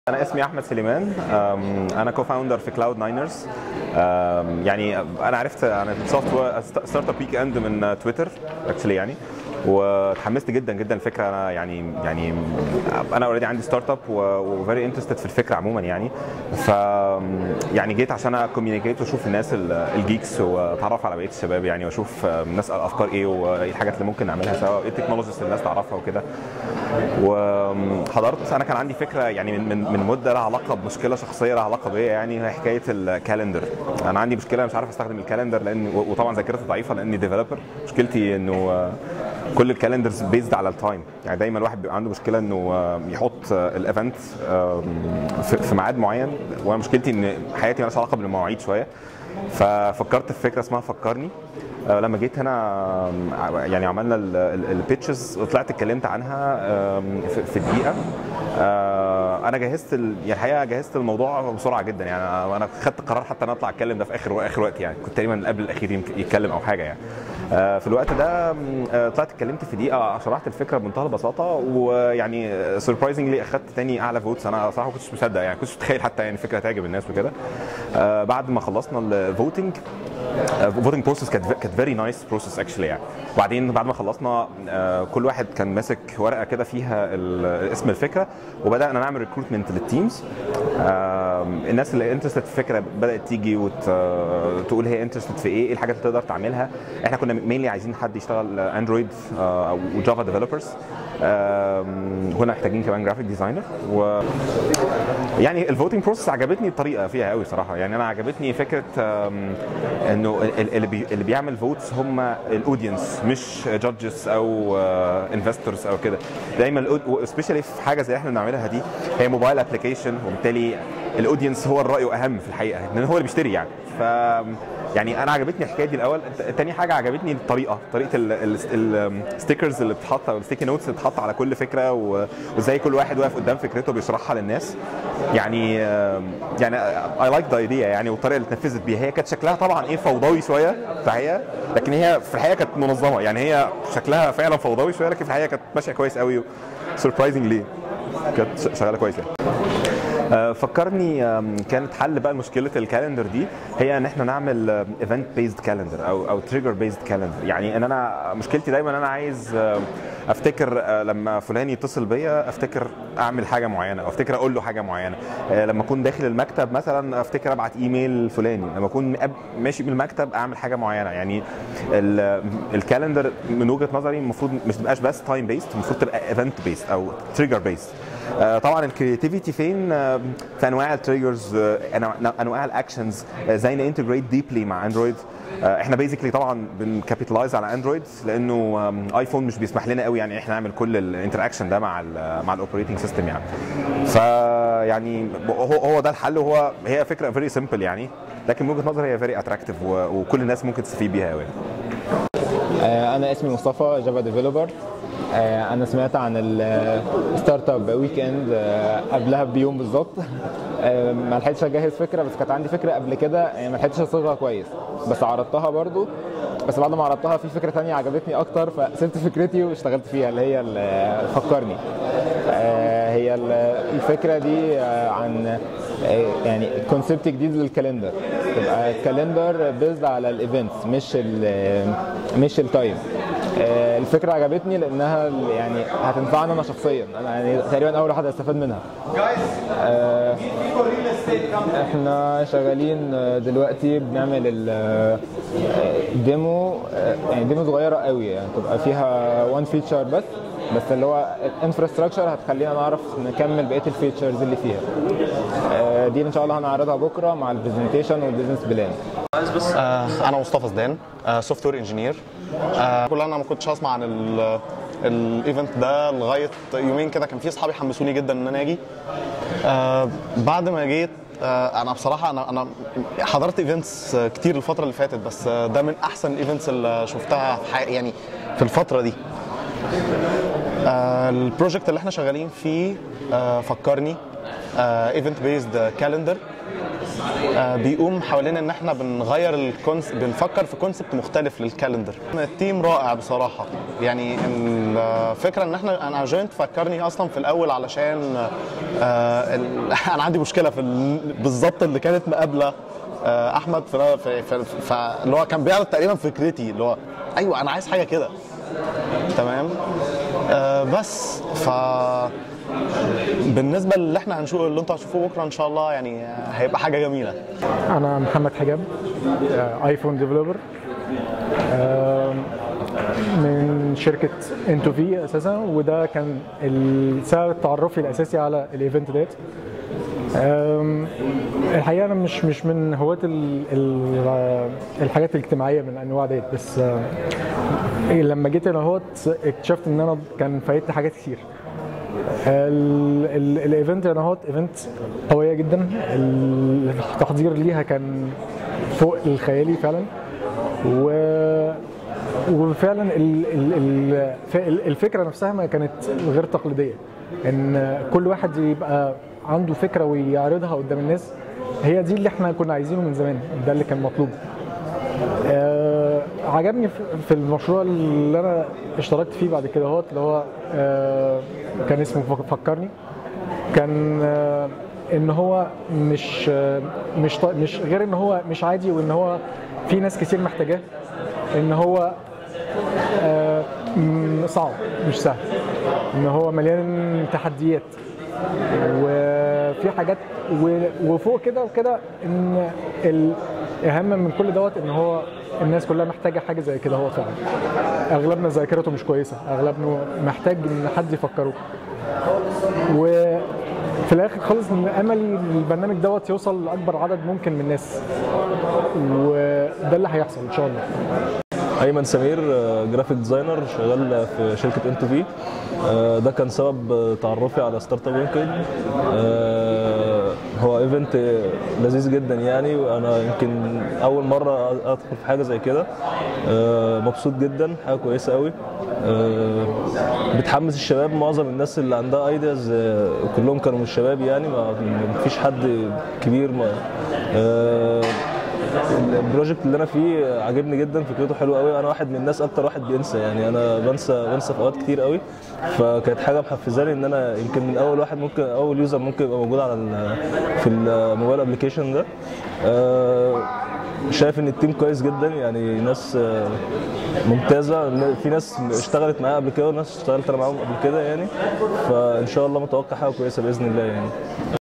انا اسمي احمد سليمان أم، انا كو فاوندر في كلاود ناينرز يعني انا عرفت عن السوفت وير ستارت اب ويك اند من تويتر اكشلي يعني واتحمست جدا جدا الفكره انا يعني يعني انا اوريدي عندي ستارت اب وفيري انترستد في الفكره عموما يعني ف يعني جيت عشان اكوميونيكيت واشوف الناس ال- الجيكس واتعرف على بقيه الشباب يعني واشوف الناس الافكار ايه وايه الحاجات اللي ممكن نعملها سوا ايه التكنولوجيز اللي الناس تعرفها وكده وحضرت انا كان عندي فكره يعني من من من مده لها علاقه بمشكله شخصيه لها علاقه بيا يعني هي حكايه الكالندر انا عندي مشكله مش عارف استخدم الكالندر لان وطبعا ذاكرتي ضعيفه لاني ديفلوبر مشكلتي انه آه، كل الكالندرز بيزد على التايم يعني دايما الواحد بيبقى عنده مشكله انه آه، يحط الايفنت في في ميعاد معين وانا مشكلتي ان حياتي مالهاش علاقه بالمواعيد شويه ففكرت في فكره اسمها فكرني آه، لما جيت هنا آم، يعني عملنا البيتشز وطلعت اتكلمت عنها آم، في- في دقيقه آه، انا جهزت ال- يعني الحقيقه جهزت الموضوع بسرعه جدا يعني أنا- انا خدت قرار حتى ان اطلع اتكلم ده في اخر اخر وقت يعني كنت تقريبا قبل الاخير يمكن يتكلم او حاجه يعني آه، في الوقت ده مم، آه، طلعت اتكلمت في دقيقه شرحت الفكره بمنتهى البساطه ويعني سربرايزنجلي اخدت تاني اعلى فوتس انا صراحه ما كنتش مصدق يعني كنتش متخيل حتى يعني الفكره تعجب الناس وكده آه، بعد ما خلصنا الفوتنج فوتنج بروسس كانت كانت فيري نايس بروسس اكشلي يعني وبعدين بعد ما خلصنا آه، كل واحد كان ماسك ورقه كده فيها ال- اسم الفكره وبدانا نعمل ريكروتمنت للتيمز الناس اللي انترستد في الفكره بدات تيجي وتقول هي انترستد في ايه ايه الحاجات اللي تقدر تعملها احنا كنا مينلي عايزين حد يشتغل اندرويد او جافا ديفلوبرز هنا محتاجين كمان جرافيك ديزاينر و يعني الفوتنج بروسس عجبتني الطريقه فيها قوي صراحه يعني انا عجبتني فكره آم، انه ال- اللي بي اللي بيعمل فوتس هم الاودينس مش جادجز او انفستورز او كده دايما سبيشالي في حاجه زي احنا بنعملها دي هي موبايل ابلكيشن وبالتالي الاودينس هو الراي اهم في الحقيقه لان هو اللي بيشتري يعني ف يعني انا عجبتني الحكايه دي الاول تاني حاجه عجبتني الطريقه طريقه الستيكرز اللي بتتحط او الستيكي نوتس اللي بتتحط على كل فكره و- وازاي كل واحد واقف قدام فكرته بيشرحها للناس يعني آم، يعني اي لايك ذا ايديا يعني والطريقه اللي اتنفذت بيها هي كانت شكلها طبعا ايه فوضوي شويه في الحقيقه لكن هي في الحقيقه كانت منظمه يعني هي شكلها فعلا فوضوي شويه لكن في الحقيقه كانت ماشيه كويس قوي سربرايزنجلي كانت ش- شغاله كويس يعني آه، فكرني آم، كانت حل بقى مشكله الكالندر دي هي ان احنا نعمل ايفنت بيزد كالندر او او تريجر بيزد كالندر يعني ان انا مشكلتي دايما انا عايز آم، افتكر آه، لما فلان يتصل بيا افتكر اعمل حاجه معينه او افتكر اقول له حاجه معينه آه، لما اكون داخل المكتب مثلا افتكر ابعت ايميل فلاني لما اكون أب- ماشي من المكتب اعمل حاجه معينه يعني ال- الكالندر من وجهه نظري المفروض مش تبقاش بس تايم بيست المفروض تبقى ايفنت بيست او تريجر بيست آه، طبعا الكرياتيفيتي فين آه، في انواع التريجرز انواع الاكشنز ازاي نانتجريت ديبلي مع اندرويد آه، احنا بيزيكلي طبعا بنكابيتالايز على اندرويد لانه آم، ايفون مش بيسمح لنا قوي يعني احنا نعمل كل الانتراكشن ده مع ال مع الاوبريتنج سيستم يعني فيعني هو هو ده الحل وهو هي فكره فيري سمبل يعني لكن من وجهه نظري هي فيري اتراكتيف وكل الناس ممكن تستفيد بيها قوي آه، انا اسمي مصطفى جافا ديفلوبر آه، انا سمعت عن الستارت اب ويك اند آه، قبلها بيوم بالظبط آه، ما لحقتش اجهز فكره بس كانت عندي فكره قبل كده يعني ما لحقتش اصيغها كويس بس عرضتها برضو بس بعد ما عرضتها في فكره تانية عجبتني اكتر فسبت فكرتي واشتغلت فيها اللي هي ال- فكرني آه، هي ال- الفكره دي آه، عن آه، يعني كونسبت جديد للكالندر تبقى الكالندر بيزد على الايفنتس مش ال مش التايم آه، الفكره عجبتني لانها ال- يعني هتنفعني انا شخصيا انا يعني تقريبا اول واحد هستفاد منها آه، احنا شغالين آه، دلوقتي بنعمل الديمو يعني ديمو صغيره قوي يعني تبقى فيها وان فيتشر بس بس اللي هو الانفراستراكشر هتخلينا نعرف نكمل بقيه الفيتشرز اللي فيها آه، دي ان شاء الله هنعرضها بكره مع البرزنتيشن والبيزنس بلان آه، انا مصطفى زدان سوفت وير انجينير كل انا ما كنتش اسمع عن ال- الايفنت ده لغايه يومين كده كان في اصحابي حمسوني جدا ان انا اجي آه، بعد ما جيت آه، انا بصراحه انا انا حضرت ايفنتس كتير الفتره اللي فاتت بس آه، ده من احسن الايفنتس اللي شفتها في حي- يعني في الفتره دي آه، البروجكت اللي احنا شغالين فيه آه، فكرني ايفنت بيزد كالندر آه، بيقوم حوالين ان احنا بنغير الكونس بنفكر في كونسبت مختلف للكالندر التيم رائع بصراحه يعني الفكره ان احنا انا جوينت فكرني اصلا في الاول علشان آه، ال- انا عندي مشكله في ال- بالظبط اللي كانت مقابله آه، احمد في في- في- فاللي هو كان بيعرض تقريبا فكرتي اللي هو ايوه انا عايز حاجه كده تمام آه بس ف بالنسبه اللي احنا هنشوف اللي انتوا هتشوفوه بكره ان شاء الله يعني آه، هيبقى حاجه جميله انا محمد حجاب آه، ايفون ديفلوبر آه، من شركه انتو في اساسا وده كان السبب التعرفي الاساسي على الايفنت ديت آم، الحقيقه انا مش مش من هواة ال- ال- الحاجات الاجتماعيه من الانواع ديت بس آه، لما جيت هنا اهوت اكتشفت ان انا كان فايتني حاجات كتير ال- ال- الايفنت هنا اهوت ايفنت قويه جدا التحضير ليها كان فوق الخيالي فعلا و وفعلا ال- ال- ال- ف- الفكره نفسها ما كانت غير تقليديه ان كل واحد يبقى عنده فكره ويعرضها قدام الناس هي دي اللي احنا كنا عايزينه من زمان ده اللي كان مطلوب آه عجبني في- في المشروع اللي انا اشتركت فيه بعد كده هوت اللي هو آه كان اسمه فك- فكرني كان آه ان هو مش آه مش ط- مش غير ان هو مش عادي وان هو في ناس كتير محتاجاه ان هو آه م- صعب مش سهل ان هو مليان تحديات وفي حاجات و- وفوق كده وكده ان الاهم من كل دوت ان هو الناس كلها محتاجه حاجه زي كده هو فعلا اغلبنا ذاكرته مش كويسه اغلبنا محتاج ان حد يفكره وفي الاخر خالص ان املي إن البرنامج دوت يوصل لاكبر عدد ممكن من الناس وده اللي هيحصل ان شاء الله ايمن سمير آه، جرافيك ديزاينر شغال في شركه انتو في آه، ده كان سبب آه، تعرفي على ستارت اب ويكند هو ايفنت لذيذ جدا يعني وانا يمكن اول مره ادخل في حاجه زي كده آه، مبسوط جدا حاجه كويسه قوي آه، بتحمس الشباب معظم الناس اللي عندها ايدياز كلهم كانوا من الشباب يعني ما ما فيش حد كبير ما آه، البروجكت اللي انا فيه عاجبني جدا فكرته حلوه قوي انا واحد من الناس اكتر واحد بينسى يعني انا بنسى بنسى في اوقات كتير قوي فكانت حاجه محفزاني ان انا يمكن من اول واحد ممكن اول يوزر ممكن يبقى موجود على ال- في الموبايل ابلكيشن ده آه، شايف ان التيم كويس جدا يعني ناس آه، ممتازه في ناس اشتغلت معايا قبل كده وناس اشتغلت انا معاهم قبل كده يعني فان شاء الله متوقع حاجه كويسه باذن الله يعني